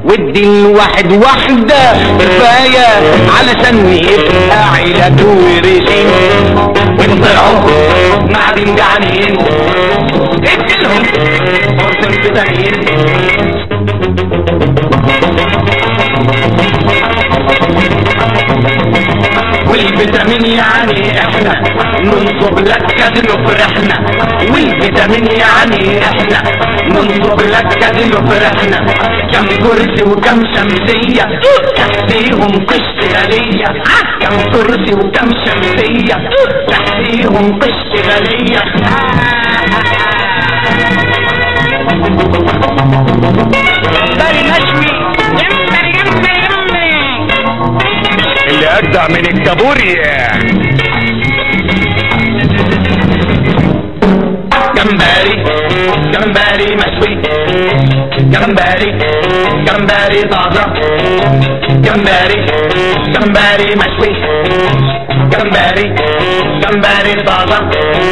ودي الواحد واحدة كفاية علشان يبقى علاج ورجيم ونطلعوا معدن جعانين اديلهم فرصة فيتامين والفيتامين يعني احنا ننصب لك كادلو فرحنا والفيتامين يعني احنا ننصب لك كادلو فرحنا كم كرسي وكم شمسية تحتيهم قشط غالية كم كرسي وكم شمسية تحتيهم قشط غالية جمبري مشوي جمبري جمبري جمبري اللي اجدع من الكابوري جمبري جمبري مشوي جمبري جمبري طازة جمبري جمبري مشوي جمبري جمبري طازة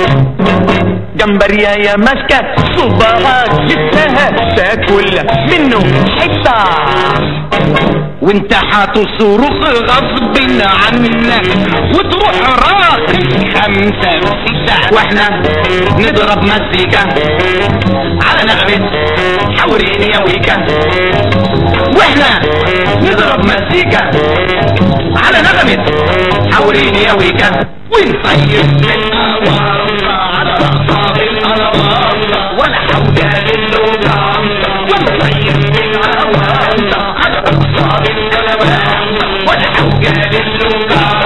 جمبري يا ماسكة صباعك جبتها تاكل منه حتة وانت هتصرخ غصب عنك وتروح راقي خمسة وستة واحنا نضرب مزيكا على نغمة حوريني يا ويكا واحنا نضرب مزيكا على نغمة حوريني يا ويكا ونطير من أوامنا على رقاب الأرواح ولا حول للوجع ونطير من أوامنا على رقاب الأرواح ولا حول للوجع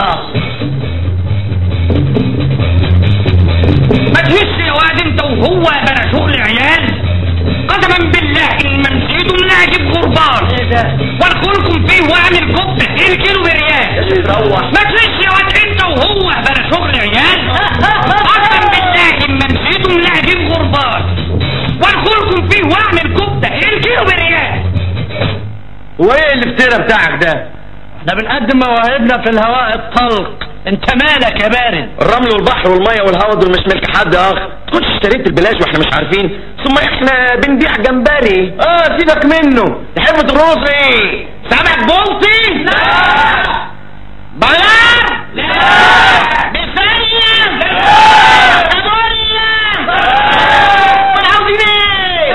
ما تهش يا واد انت وهو بلا شغل عيال قسما بالله ان ما نسيتوا من اجيب غربان وادخلكم فيه واعمل كفته ايه الكيلو بريال ما تهش يا واد انت وهو بلا شغل عيال قسما بالله ان ما نسيتوا من اجيب غربان وادخلكم فيه واعمل كفته ايه الكيلو بريال وايه الافتراء بتاعك ده احنا بنقدم مواهبنا في الهواء الطلق انت مالك يا بارد الرمل والبحر والميه والهواء دول مش ملك حد يا اخ كنت اشتريت البلاش واحنا مش عارفين ثم احنا بنبيع جمبري اه سيبك منه تحب ترقص ايه سمك بلطي لا بلار لا بثانية لا كابوريا امال عاوزين ايه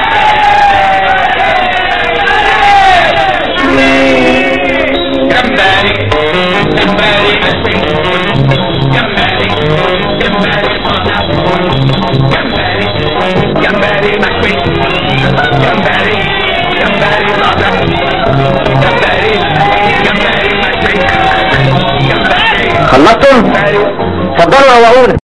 جمبري جمبري مشوي جمبري جمبري طازة جمبري جمبري مشوي جمبري جمبري طازة جمبري جمبري مشوي جمبري خلصتم؟ جمبري اتفضلوا روقونا